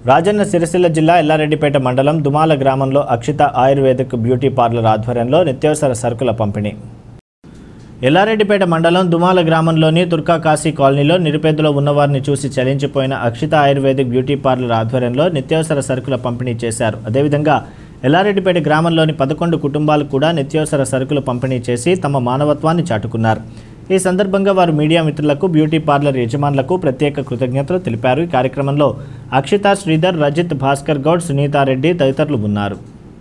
రాజన్న సిరిసిల్ల జిల్లా ఎల్లారెడ్డిపేట మండలం దుమాల గ్రామంలో అక్షిత ఆయుర్వేదిక్ బ్యూటీ పార్లర్ ఆధ్వర్యంలో నిత్యావసర సరుకుల పంపిణీ ఎల్లారెడ్డిపేట మండలం దుమాల గ్రామంలోని తుర్కా కాశీ కాలనీలో నిరుపేదలో ఉన్నవారిని చూసి చలించిపోయిన అక్షిత ఆయుర్వేదిక్ బ్యూటీ పార్లర్ ఆధ్వర్యంలో నిత్యావసర సరుకుల పంపిణీ చేశారు అదేవిధంగా ఎల్లారెడ్డిపేట గ్రామంలోని పదకొండు కుటుంబాలు కూడా నిత్యావసర సరుకులు పంపిణీ చేసి తమ మానవత్వాన్ని చాటుకున్నారు ఈ సందర్భంగా వారు మీడియా మిత్రులకు బ్యూటీ పార్లర్ యజమానులకు ప్రత్యేక కృతజ్ఞతలు తెలిపారు ఈ కార్యక్రమంలో అక్షిత శ్రీధర్ రజిత్ భాస్కర్ గౌడ్ సునీతారెడ్డి తదితరులు ఉన్నారు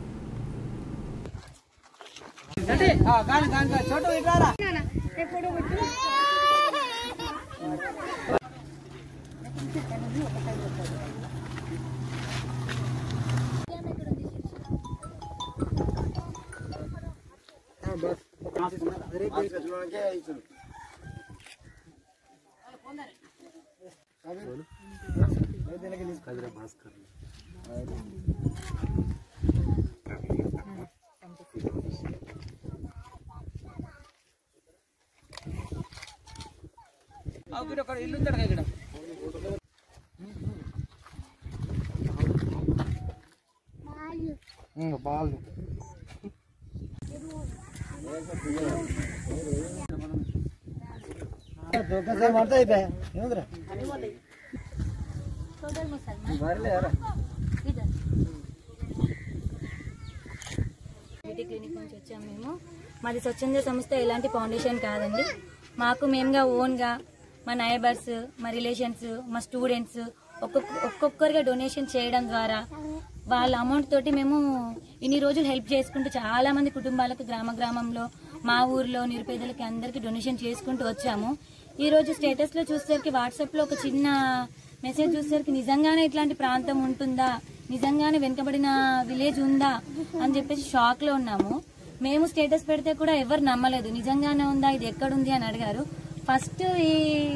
బ్యూటీ క్లినిక్ నుంచి వచ్చాము మేము మాది స్వచ్ఛంద సంస్థ ఎలాంటి ఫౌండేషన్ కాదండి మాకు మేముగా ఓన్గా మా నైబర్స్ మా రిలేషన్స్ మా స్టూడెంట్స్ ఒక్కొక్క ఒక్కొక్కరిగా డొనేషన్ చేయడం ద్వారా వాళ్ళ అమౌంట్ తోటి మేము ఇన్ని రోజులు హెల్ప్ చేసుకుంటూ చాలా మంది కుటుంబాలకు గ్రామ గ్రామంలో మా ఊర్లో నిరుపేదలకి అందరికీ డొనేషన్ చేసుకుంటూ వచ్చాము ఈ రోజు స్టేటస్ లో చూసేసరికి వాట్సాప్ లో ఒక చిన్న మెసేజ్ చూసేసరికి నిజంగానే ఇట్లాంటి ప్రాంతం ఉంటుందా నిజంగానే వెనుకబడిన విలేజ్ ఉందా అని చెప్పేసి షాక్ లో ఉన్నాము మేము స్టేటస్ పెడితే కూడా ఎవరు నమ్మలేదు నిజంగానే ఉందా ఇది ఎక్కడుంది అని అడిగారు ఫస్ట్ ఈ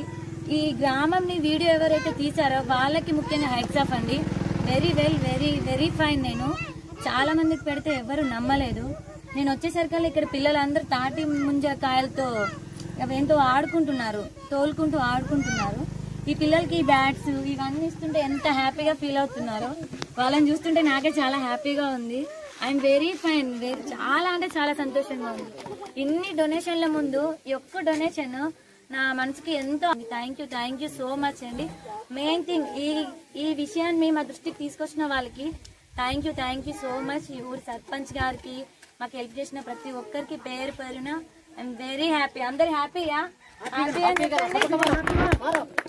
ఈ గ్రామంని వీడియో ఎవరైతే తీసారో వాళ్ళకి ముఖ్యంగా హైట్స్ ఆఫ్ అండి very well very very fine నేను చాలా మందికి పెడితే ఎవరు నమ్మలేదు నేను వచ్చేసరికల్లా ఇక్కడ పిల్లలందరూ తాటి ముంజ కాయలతో ఎంతో ఆడుకుంటున్నారు తోలుకుంటూ ఆడుకుంటున్నారు ఈ పిల్లలకి ఈ బ్యాట్స్ ఇవన్నీ ఇస్తుంటే ఎంత హ్యాపీగా ఫీల్ అవుతున్నారో వాళ్ళని చూస్తుంటే నాకే చాలా హ్యాపీగా ఉంది ఐఎమ్ వెరీ ఫైన్ వెరీ చాలా అంటే చాలా సంతోషంగా ఉంది ఇన్ని డొనేషన్ల ముందు ఈ ఒక్క డొనేషన్ నా మనసుకి ఎంతో thank you thank you so much అండి మెయిన్ థింగ్ ఈ ఈ విషయాన్ని మా దృష్టికి తీసుకొచ్చిన వాళ్ళకి thank you thank you so much ఈ ఊరి సర్పంచ్ గారికి మాకు హెల్ప్ చేసిన ప్రతి ఒక్కరికి పేరు పేరున ఐఎమ్ వెరీ హ్యాపీ అందరు హ్యాపీయా హ్యాపీ అని చెప్పండి